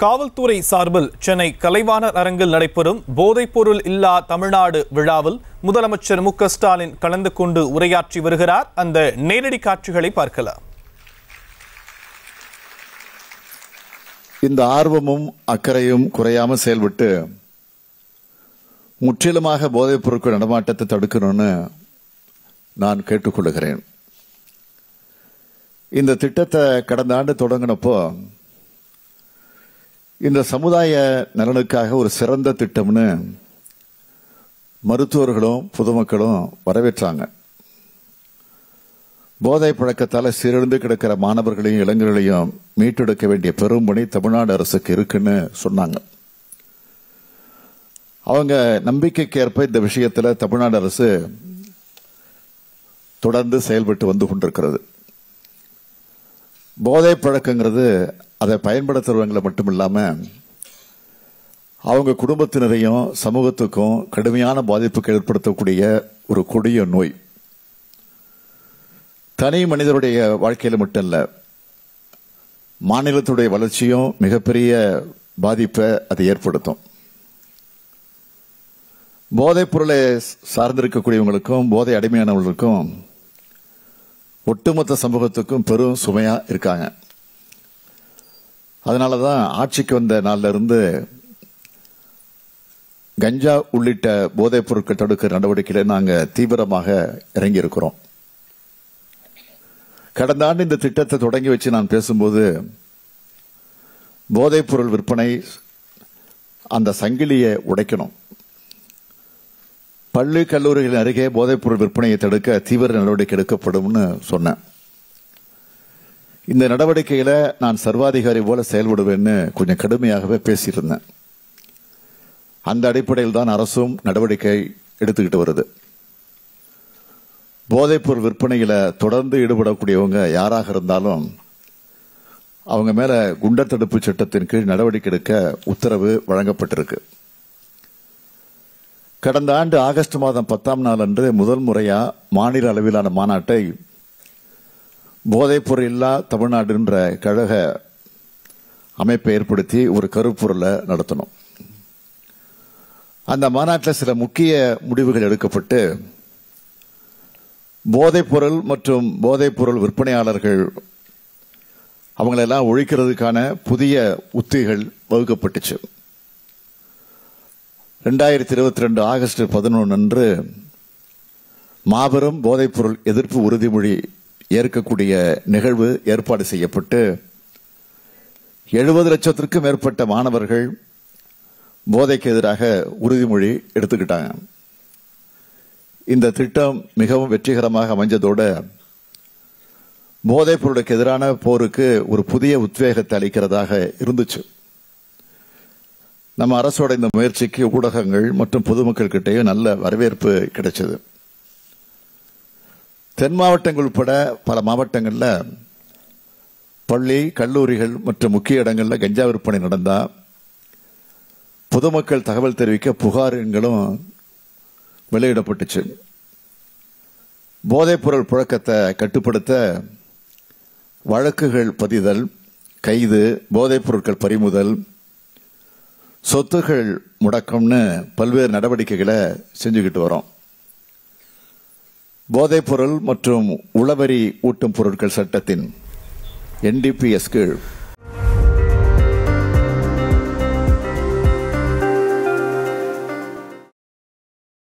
காவல்துறை சார்பில் சென்னை கலைவாணர் அரங்கில் நடைபெறும் போதைப்பொருள் இல்லா தமிழ்நாடு விழாவில் முதலமைச்சர் மு க ஸ்டாலின் கலந்து கொண்டு உரையாற்றி வருகிறார் அந்த நேரடி காட்சிகளை பார்க்கலாம் இந்த ஆர்வமும் அக்கறையும் குறையாம செயல்பட்டு முற்றிலுமாக போதைப் பொருட்கள் நடமாட்டத்தை தடுக்கணும்னு நான் கேட்டுக்கொள்கிறேன் இந்த திட்டத்தை கடந்த ஆண்டு தொடங்கினப்போ இந்த சமுதாய நலனுக்காக ஒரு சிறந்த திட்டம்னு மருத்துவர்களும் பொதுமக்களும் வரவேற்றாங்க போதை பழக்கத்தால சீரழிந்து கிடக்கிற மாணவர்களையும் இளைஞர்களையும் மீட்டெடுக்க வேண்டிய பெரும் பணி தமிழ்நாடு அரசுக்கு இருக்குன்னு சொன்னாங்க அவங்க நம்பிக்கைக்கு ஏற்ப இந்த விஷயத்துல தமிழ்நாடு அரசு தொடர்ந்து செயல்பட்டு வந்து கொண்டிருக்கிறது போதை பழக்கங்கிறது அதை பயன்படுத்துறவங்களை மட்டும் இல்லாம அவங்க குடும்பத்தினரையும் சமூகத்துக்கும் கடுமையான பாதிப்புக்கு ஏற்படுத்தக்கூடிய ஒரு கொடிய நோய் தனி மனிதருடைய வாழ்க்கையில மட்டும் இல்ல மாநிலத்துடைய வளர்ச்சியும் மிகப்பெரிய பாதிப்பை அது ஏற்படுத்தும் போதைப் பொருளை சார்ந்திருக்கக்கூடியவங்களுக்கும் போதை அடிமையானவர்களுக்கும் ஒட்டுமொத்த சமூகத்துக்கும் பெரும் சுமையா இருக்காங்க அதனாலதான் ஆட்சிக்கு வந்த நாள்ல இருந்து கஞ்சா உள்ளிட்ட போதைப் பொருட்கள் தடுக்கிற நடவடிக்கையில நாங்க தீவிரமாக இறங்கி இருக்கிறோம் கடந்த ஆண்டு இந்த திட்டத்தை தொடங்கி வச்சு நான் பேசும்போது போதைப் பொருள் விற்பனை அந்த சங்கிலியை உடைக்கணும் பள்ளி கல்லூரிகளின் அருகே போதைப் பொருள் விற்பனையை தடுக்க தீவிர நடவடிக்கை எடுக்கப்படும்னு சொன்னேன் இந்த நடவடிக்கையில நான் சர்வாதிகாரி போல செயல்படுவேன்னு கொஞ்சம் கடுமையாகவே பேசியிருந்தேன் அந்த அடிப்படையில் தான் அரசும் நடவடிக்கை எடுத்துக்கிட்டு வருது போதைப்பொருள் விற்பனையில தொடர்ந்து ஈடுபடக்கூடியவங்க யாராக இருந்தாலும் அவங்க மேல குண்டர் தடுப்பு சட்டத்தின் கீழ் நடவடிக்கை எடுக்க உத்தரவு வழங்கப்பட்டிருக்கு கடந்த ஆண்டு ஆகஸ்ட் மாதம் பத்தாம் நாள் அன்று முதல் முறையா மாநில அளவிலான மாநாட்டை போதைப்பொருள் இல்லா தமிழ்நாடுன்ற கழக அமைப்பை ஏற்படுத்தி ஒரு கருப்பொருளை நடத்தணும் அந்த மாநாட்டில் சில முக்கிய முடிவுகள் எடுக்கப்பட்டு போதைப்பொருள் மற்றும் போதைப்பொருள் விற்பனையாளர்கள் அவங்களெல்லாம் ஒழிக்கிறதுக்கான புதிய உத்திகள் வகுக்கப்பட்டுச்சு ரெண்டாயிரத்தி இருபத்தி ரெண்டு ஆகஸ்ட் பதினொன்று அன்று மாபெரும் போதைப்பொருள் எதிர்ப்பு உறுதிமொழி ஏற்கக்கூடிய நிகழ்வு ஏற்பாடு செய்யப்பட்டு எழுபது லட்சத்திற்கும் மேற்பட்ட மாணவர்கள் போதைக்கு எதிராக உறுதிமொழி எடுத்துக்கிட்டாங்க இந்த திட்டம் மிகவும் வெற்றிகரமாக அமைஞ்சதோடு போதைப் பொருளுக்கு எதிரான போருக்கு ஒரு புதிய உத்வேகத்தை அளிக்கிறதாக இருந்துச்சு நம்ம அரசோட இந்த முயற்சிக்கு ஊடகங்கள் மற்றும் பொதுமக்கள் கிட்டேயும் நல்ல வரவேற்பு கிடைச்சது தென் மாவட்டங்கள் உட்பட பல மாவட்டங்களில் பள்ளி கல்லூரிகள் மற்றும் முக்கிய இடங்களில் கஞ்சா விற்பனை நடந்தா பொதுமக்கள் தகவல் தெரிவிக்க புகார் எண்களும் வெளியிடப்பட்டுச்சு போதைப்பொருள் புழக்கத்தை கட்டுப்படுத்த வழக்குகள் பதிதல் கைது போதைப் பொருட்கள் பறிமுதல் சொத்துகள் முடக்கம்னு பல்வேறு நடவடிக்கைகளை செஞ்சுக்கிட்டு வரோம் போதைப்பொருள் மற்றும் உளவரி ஊட்டும் பொருட்கள் சட்டத்தின் என்டிபிஎஸ் கீழ்